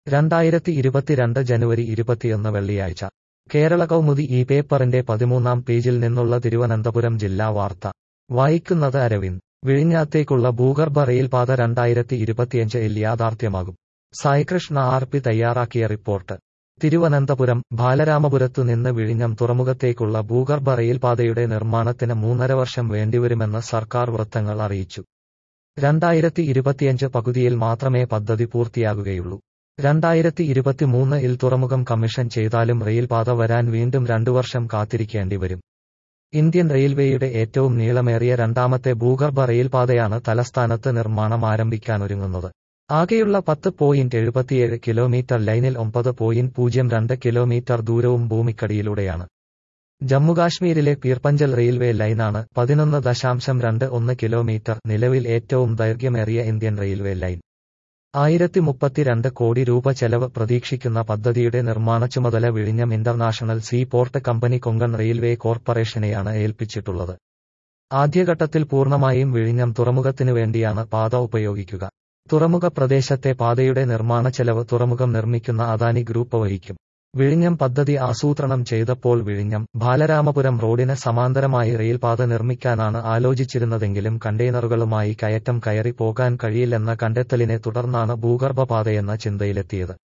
രണ്ടായിരത്തി ഇരുപത്തിരണ്ട് ജനുവരി ഇരുപത്തിയൊന്ന് വെള്ളിയാഴ്ച കേരള കൗമുദി ഈ പേപ്പറിന്റെ പതിമൂന്നാം പേജിൽ നിന്നുള്ള തിരുവനന്തപുരം ജില്ലാ വാർത്ത വായിക്കുന്നത് അരവിന്ദ് വിഴിഞ്ഞാത്തേക്കുള്ള ഭൂഗർഭ റെയിൽപാത രണ്ടായിരത്തി ഇരുപത്തിയഞ്ചിൽ യാഥാർത്ഥ്യമാകും സായികൃഷ്ണ ആർ പി തയ്യാറാക്കിയ റിപ്പോർട്ട് തിരുവനന്തപുരം ബാലരാമപുരത്തു നിന്ന് വിഴിഞ്ഞം തുറമുഖത്തേക്കുള്ള ഭൂഗർഭ റെയിൽപാതയുടെ നിർമ്മാണത്തിന് മൂന്നര വർഷം വേണ്ടിവരുമെന്ന് സർക്കാർ വൃത്തങ്ങൾ അറിയിച്ചു രണ്ടായിരത്തി ഇരുപത്തിയഞ്ച് പകുതിയിൽ മാത്രമേ പദ്ധതി പൂർത്തിയാകുകയുള്ളൂ രണ്ടായിരത്തി ഇരുപത്തിമൂന്ന് ഇൽ തുറമുഖം കമ്മീഷൻ ചെയ്താലും റെയിൽപാത വരാൻ വീണ്ടും രണ്ടു വർഷം കാത്തിരിക്കേണ്ടി വരും ഇന്ത്യൻ റെയിൽവേയുടെ ഏറ്റവും നീളമേറിയ രണ്ടാമത്തെ ഭൂഗർഭ റെയിൽപാതയാണ് തലസ്ഥാനത്ത് നിർമ്മാണം ആരംഭിക്കാനൊരുങ്ങുന്നത് ആകെയുള്ള പത്ത് പോയിന്റ് എഴുപത്തിയേഴ് കിലോമീറ്റർ ലൈനിൽ ഒമ്പത് പോയിന്റ് പൂജ്യം രണ്ട് കിലോമീറ്റർ ദൂരവും ഭൂമിക്കടിയിലൂടെയാണ് ജമ്മുകാശ്മീരിലെ പീർപ്പഞ്ചൽ റെയിൽവേ ലൈനാണ് പതിനൊന്ന് ദശാംശം രണ്ട് ഒന്ന് കിലോമീറ്റർ നിലവിൽ ഏറ്റവും ദൈർഘ്യമേറിയ ഇന്ത്യൻ റെയിൽവേ ലൈൻ ആയിരത്തി മുപ്പത്തിരണ്ട് കോടി രൂപ ചെലവ് പ്രതീക്ഷിക്കുന്ന പദ്ധതിയുടെ നിർമ്മാണ ചുമതല വിഴിഞ്ഞം international sea port company Konkan railway കോർപ്പറേഷനെയാണ് ഏൽപ്പിച്ചിട്ടുള്ളത് ആദ്യഘട്ടത്തിൽ പൂർണ്ണമായും വിഴിഞ്ഞം തുറമുഖത്തിനു വേണ്ടിയാണ് പാത ഉപയോഗിക്കുക തുറമുഖ പ്രദേശത്തെ പാതയുടെ നിർമ്മാണ ചെലവ് തുറമുഖം നിർമ്മിക്കുന്ന അദാനി ഗ്രൂപ്പ് വഹിക്കും വിഴിഞ്ഞം പദ്ധതി ആസൂത്രണം ചെയ്തപ്പോൾ വിഴിഞ്ഞം ബാലരാമപുരം റോഡിന് സമാന്തരമായി റെയിൽപാത നിർമ്മിക്കാനാണ് ആലോചിച്ചിരുന്നതെങ്കിലും കണ്ടെയ്നറുകളുമായി കയറ്റം കയറി പോകാൻ കഴിയില്ലെന്ന കണ്ടെത്തലിനെ തുടർന്നാണ് ഭൂഗർഭപാതയെന്ന ചിന്തയിലെത്തിയത്